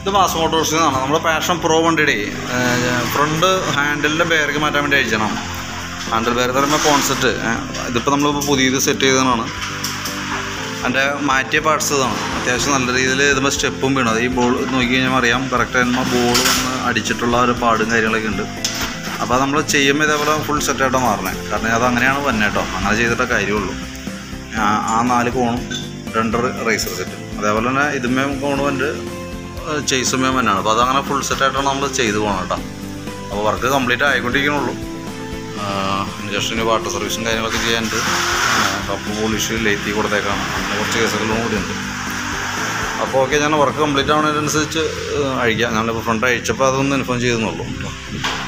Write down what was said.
ഇത് മാസ് മോട്ടോഴ്സിൽ നിന്നാണ് നമ്മുടെ പാഷൻ പ്രോ വണ്ടിയുടെ ഫ്രണ്ട് ഹാൻഡിലിൻ്റെ ബെയർക്ക് മാറ്റാൻ വേണ്ടി അയച്ചണം ഹാൻഡിൽ ബെയർ എന്ന് പറയുമ്പോൾ കോൺസെപ്റ്റ് ഇതിപ്പോൾ നമ്മളിപ്പോൾ പുതിയത് സെറ്റ് ചെയ്തതാണ് അതിൻ്റെ മാറ്റിയ പാർട്സ് ഇതാണ് അത്യാവശ്യം നല്ല രീതിയിൽ ഇതുമ്പോൾ സ്റ്റെപ്പും വീണു അത് ഈ ബോൾ നോക്കി കഴിഞ്ഞാൽ അറിയാം കറക്റ്റ് ആകുമ്പോൾ ബോൾ വന്ന് അടിച്ചിട്ടുള്ള ഒരു പാടും കാര്യങ്ങളൊക്കെ ഉണ്ട് അപ്പോൾ നമ്മൾ ചെയ്യുമ്പോൾ ഇതേപോലെ ഫുൾ സെറ്റായിട്ട് മാറണേ കാരണം അത് അങ്ങനെയാണ് വന്നെ കേട്ടോ അങ്ങനെ ചെയ്തിട്ടേ കാര്യമുള്ളൂ ആ- ആ നാല് കോണും രണ്ട് റേസർ സെറ്റ് അതേപോലെ തന്നെ ഇതുമേ കോണ് വന്നിട്ട് ചെയ്സുമേ തന്നെയാണ് അപ്പോൾ അതങ്ങനെ ഫുൾ സെറ്റായിട്ടാണ് നമ്മൾ ചെയ്ത് പോകണം കേട്ടോ അപ്പോൾ വർക്ക് കംപ്ലീറ്റ് ആയിക്കൊണ്ടിരിക്കണുള്ളൂ ജസ്റ്റിന് വാട്ടർ സർവീസും കാര്യങ്ങളൊക്കെ ചെയ്യാനുണ്ട് കപ്പ് പോളിഷ് ലേറ്റി കൊടുത്തേക്കാണ് അങ്ങനെ കുറച്ച് കേസുകളും കൂടി ഉണ്ട് അപ്പോൾ ഓക്കെ ഞാൻ വർക്ക് കംപ്ലീറ്റ് ആവുന്നതിനനുസരിച്ച് അഴിക്കാം ഞാനിപ്പോൾ ഫ്രണ്ട് അഴിച്ചപ്പോൾ അതൊന്ന് ഇൻഫോം ചെയ്തെന്നുള്ളൂ കേട്ടോ